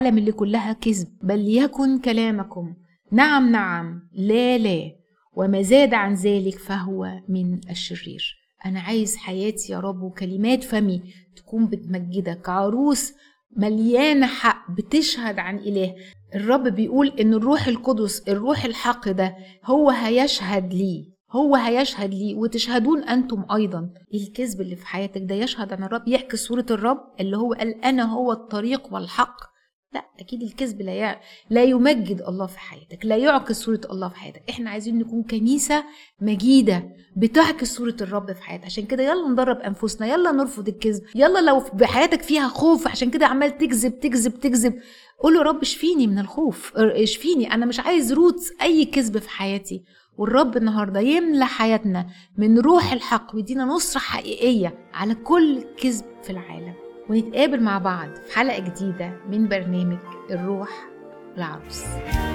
العالم اللي كلها كذب بل يكن كلامكم نعم نعم لا لا وما زاد عن ذلك فهو من الشرير أنا عايز حياتي يا رب وكلمات فمي تكون بتمجدك عروس مليانة حق بتشهد عن إله الرب بيقول إن الروح القدس الروح الحق ده هو هيشهد لي هو هيشهد لي وتشهدون أنتم أيضا الكذب اللي في حياتك ده يشهد عن الرب يحكي صورة الرب اللي هو قال أنا هو الطريق والحق لا اكيد الكذب لا يع... لا يمجد الله في حياتك لا يعكس صوره الله في حياتك احنا عايزين نكون كنيسه مجيده بتعكس صوره الرب في حياتك عشان كده يلا ندرب انفسنا يلا نرفض الكذب يلا لو بحياتك فيها خوف عشان كده عمال تكذب تكذب تكذب قول له رب اشفيني من الخوف اشفيني انا مش عايز روتس اي كذب في حياتي والرب النهارده يملى حياتنا من روح الحق ويدينا نصره حقيقيه على كل كذب في العالم ونتقابل مع بعض في حلقة جديدة من برنامج الروح العروس